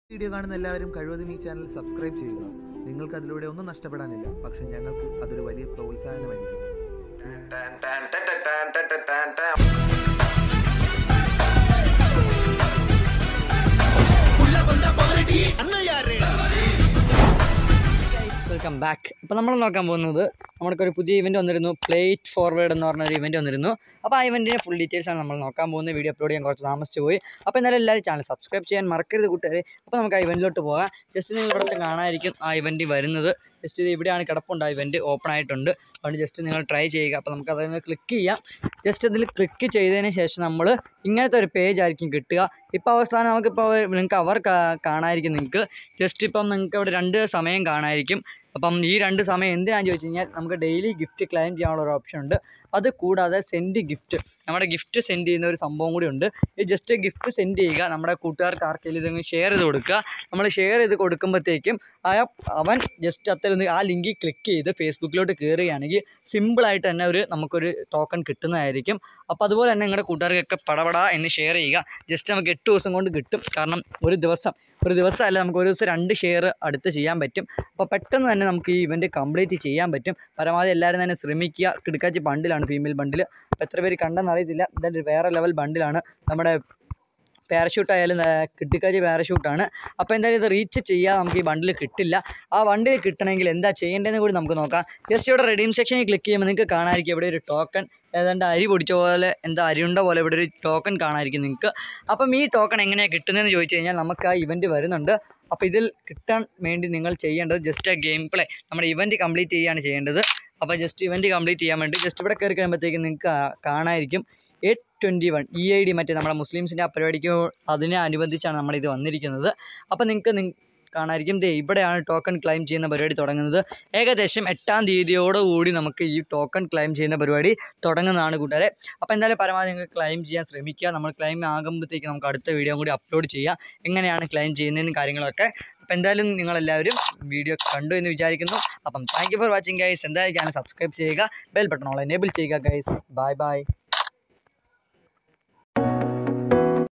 video കാണുന്ന എല്ലാവരും കഴിവതും ഈ ചാനൽ സബ്സ്ക്രൈബ് ചെയ്യുക നിങ്ങൾക്ക് അതിലൂടെ ഒന്നും നഷ്ടപ്പെടാനില്ല പക്ഷെ ഞങ്ങൾക്ക് അതൊരു വലിയ പ്രോത്സാഹനമായിരിക്കും വെൽക്കം ബാക്ക് അപ്പോൾ നമ്മൾ നോക്കാൻ പോകുന്നത് നമ്മൾക്കൊരു പുതിയ ഇവൻറ്റ് വന്നിരുന്നു പ്ലേറ്റ് ഫോർവേഡ് എന്ന് പറഞ്ഞ ഒരു ഇവൻറ്റ് വന്നിരുന്നു അപ്പോൾ ആ ഇവൻറ്റിൻ്റെ ഫുൾ ഡീറ്റെയിൽസ് ആണ് നമ്മൾ നോക്കാൻ പോകുന്നത് വീഡിയോ അപ്ലോഡ് ചെയ്യാൻ കുറച്ച് താമസിച്ച് പോയി അപ്പോൾ എന്നാലും എല്ലാവരും ചാനൽ സബ്സ്ക്രൈബ് ചെയ്യാൻ മറക്കരുത് കൂട്ടുകാരെ അപ്പോൾ നമുക്ക് ആ ഇവൻറ്റിലോട്ട് പോകാം ജസ്റ്റ് നിങ്ങൾ ഇവിടുത്തെ കാണാതിരിക്കും ആ ഇവൻറ്റ് വരുന്നത് ജസ്റ്റ് ഇത് ഇവിടെയാണ് കിടപ്പുണ്ട് ആ ഇവൻറ്റ് ഓപ്പൺ ആയിട്ടുണ്ട് അതുകൊണ്ട് ജസ്റ്റ് നിങ്ങൾ ട്രൈ ചെയ്യുക അപ്പോൾ നമുക്ക് അതിൽ ക്ലിക്ക് ചെയ്യാം ജസ്റ്റ് അതിൽ ക്ലിക്ക് ചെയ്തതിന് ശേഷം നമ്മൾ ഇങ്ങനത്തെ ഒരു പേജ് ആയിരിക്കും കിട്ടുക ഇപ്പോൾ അവസാനം നമുക്കിപ്പോൾ നിങ്ങൾക്ക് അവർ കാണാമായിരിക്കും നിങ്ങൾക്ക് ജസ്റ്റ് ഇപ്പം നിങ്ങൾക്ക് ഇവിടെ രണ്ട് സമയം കാണാമായിരിക്കും അപ്പം ഈ രണ്ട് സമയം എന്തിനാണെന്ന് ചോദിച്ചു കഴിഞ്ഞാൽ നമുക്ക് ഡെയിലി ഗിഫ്റ്റ് ക്ലെയിം ചെയ്യാനുള്ള ഒരു ഓപ്ഷൻ ഉണ്ട് അത് കൂടാതെ സെൻഡ് ഗിഫ്റ്റ് നമ്മുടെ ഗിഫ്റ്റ് സെൻഡ് ചെയ്യുന്ന ഒരു സംഭവം കൂടി ഉണ്ട് ഈ ജസ്റ്റ് ഗിഫ്റ്റ് സെൻഡ് ചെയ്യുക നമ്മുടെ കൂട്ടുകാർക്ക് ആർക്കെങ്കിലും ഇതെങ്കിലും ഷെയർ ചെയ്ത് കൊടുക്കുക നമ്മൾ ഷെയർ ചെയ്ത് കൊടുക്കുമ്പോഴത്തേക്കും ആ അവൻ ജസ്റ്റ് അത്തരം ആ ലിങ്കിൽ ക്ലിക്ക് ചെയ്ത് ഫേസ്ബുക്കിലോട്ട് കയറുകയാണെങ്കിൽ സിമ്പിളായിട്ട് തന്നെ ഒരു നമുക്കൊരു ടോക്കൺ കിട്ടുന്നതായിരിക്കും അപ്പോൾ അതുപോലെ തന്നെ നിങ്ങളുടെ കൂട്ടുകാർക്കൊക്കെ പടപട എന്ന് ഷെയർ ചെയ്യുക ജസ്റ്റ് നമുക്ക് എട്ട് ദിവസം കൊണ്ട് കിട്ടും കാരണം ഒരു ദിവസം ഒരു ദിവസമല്ല നമുക്ക് ഒരു ദിവസം രണ്ട് ഷെയർ അടുത്ത് ചെയ്യാൻ പറ്റും അപ്പോൾ പെട്ടെന്ന് തന്നെ നമുക്ക് ഈ ഇവൻറ്റ് കംപ്ലീറ്റ് ചെയ്യാൻ പറ്റും പരമാവധി എല്ലാവരും തന്നെ ശ്രമിക്കുക കിടക്കാച്ചി ബണ്ടിലാണ് ഫീമെയിൽ ബണ്ടിൽ അപ്പോൾ എത്ര പേര് കണ്ടെന്ന് അറിയത്തില്ല എന്തായാലും വേറെ ലെവൽ ബണ്ടിലാണ് നമ്മുടെ പാരഷൂട്ട് ആയാലും കിട്ടിക്കാച്ചി പാരഷൂട്ടാണ് അപ്പോൾ എന്തായാലും ഇത് റീച്ച് ചെയ്യാൻ നമുക്ക് ഈ ബണ്ടിൽ കിട്ടില്ല ആ ബണ്ടിൽ കിട്ടണമെങ്കിൽ എന്താ ചെയ്യേണ്ടതെന്ന് കൂടി നമുക്ക് നോക്കാം ജസ്റ്റ് ഇവിടെ റെഡീം സെക്ഷനിൽ ക്ലിക്ക് ചെയ്യുമ്പോൾ നിങ്ങൾക്ക് കാണാമായിരിക്കും ഇവിടെ ഒരു ടോക്കൺ ഏതാണ്ട് അരി പൊടിച്ച പോലെ എന്താ അരിയുണ്ട പോലെ ഇവിടെ ഒരു ടോക്കൺ കാണാമായിരിക്കും നിങ്ങൾക്ക് അപ്പം ഈ ടോക്കൺ എങ്ങനെയാണ് കിട്ടുന്നതെന്ന് ചോദിച്ചു കഴിഞ്ഞാൽ നമുക്ക് ആ ഇവൻറ്റ് വരുന്നുണ്ട് അപ്പോൾ ഇതിൽ കിട്ടാൻ വേണ്ടി നിങ്ങൾ ചെയ്യേണ്ടത് ജസ്റ്റ് ആ ഗെയിം പ്ലേ നമ്മുടെ ഇവൻറ്റ് കംപ്ലീറ്റ് ചെയ്യുകയാണ് ചെയ്യേണ്ടത് അപ്പോൾ ജസ്റ്റ് ഇവൻറ്റ് കംപ്ലീറ്റ് ചെയ്യാൻ വേണ്ടി ജസ്റ്റ് ഇവിടെ കയറി കഴിയുമ്പോഴത്തേക്കും നിങ്ങൾക്ക് കാണാമായിരിക്കും eight twenty one E I D മറ്റേ നമ്മുടെ മുസ്ലിംസിൻ്റെ ആ പരിപാടിക്ക് അതിനെ അനുബന്ധിച്ചാണ് നമ്മളിത് വന്നിരിക്കുന്നത് അപ്പോൾ നിങ്ങൾക്ക് നി കാണാമായിരിക്കും ദേ ഇവിടെയാണ് ടോക്കൺ ക്ലെയിം ചെയ്യുന്ന പരിപാടി തുടങ്ങുന്നത് ഏകദേശം എട്ടാം തീയതിയോടുകൂടി നമുക്ക് ഈ ടോക്കൺ ക്ലെയിം ചെയ്യുന്ന പരിപാടി തുടങ്ങുന്നതാണ് കൂട്ടുകാരെ അപ്പോൾ എന്തായാലും പരമാവധി നിങ്ങൾ ക്ലെയിം ചെയ്യാൻ ശ്രമിക്കുക നമ്മൾ ക്ലെയിം ആകുമ്പോഴത്തേക്ക് നമുക്ക് അടുത്ത വീഡിയോ കൂടി അപ്ലോഡ് ചെയ്യാം എങ്ങനെയാണ് ക്ലെയിം ചെയ്യുന്നതെന്ന് കാര്യങ്ങളൊക്കെ അപ്പോൾ എന്തായാലും നിങ്ങളെല്ലാവരും വീഡിയോ കണ്ടു എന്ന് വിചാരിക്കുന്നു അപ്പം thank you for watching guys എന്തായാലും ചാനൽ സബ്സ്ക്രൈബ് ചെയ്യുക ബെൽ ബട്ടൺ ഓൾ എനേബിൾ ചെയ്യുക ഗൈസ് ബൈ ബൈ